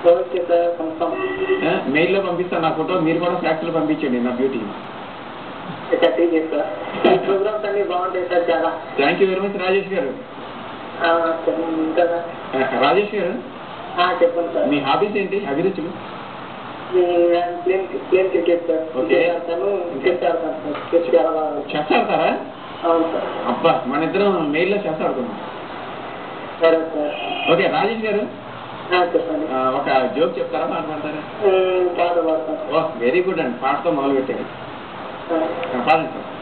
Okay sir confirm మెయిల్లో పంపిస్తాను నా ఫోటో మీరు కూడా ఫ్యాక్స్లో పంపించండి నా బ్యూటీ థర్టీ సార్ ప్రోగ్రామ్స్ అన్ని బాగుంటాయి సార్ చాలా thank you very much Rajesh garu ఆ, చెప్పండి ఇంకా సార్ ఆ, రాజేష్ గారు ఆ, చెప్పండి సార్ మీ హాబీస్ ఏంటి అభిరుచులు ప్లేన్ ప్లేన్ క్రికెట్ సార్ ఓకే. క్రికెట్ ఆడతాను క్రికెట్ ఆడతాను సార్ చెస్ చాలా బాగా ఆడతాను. చెస్ ఆడతారా అవును సార్ అబ్బా మన ఇద్దరం మెయిల్లో చెస్ ఆడుకున్నాం సరే సార్ ఓకే రాజేష్ గారు ఆ, చెప్పండి ఆ, ఒక జోక్ చెప్తారా పాట పాడతారా ఉమ్, పాట పాడతాను ఓ వెరీ గుడ్ అండి పాటతో మొదలు పెట్టారు సార్ ఆ, పాడండి సార్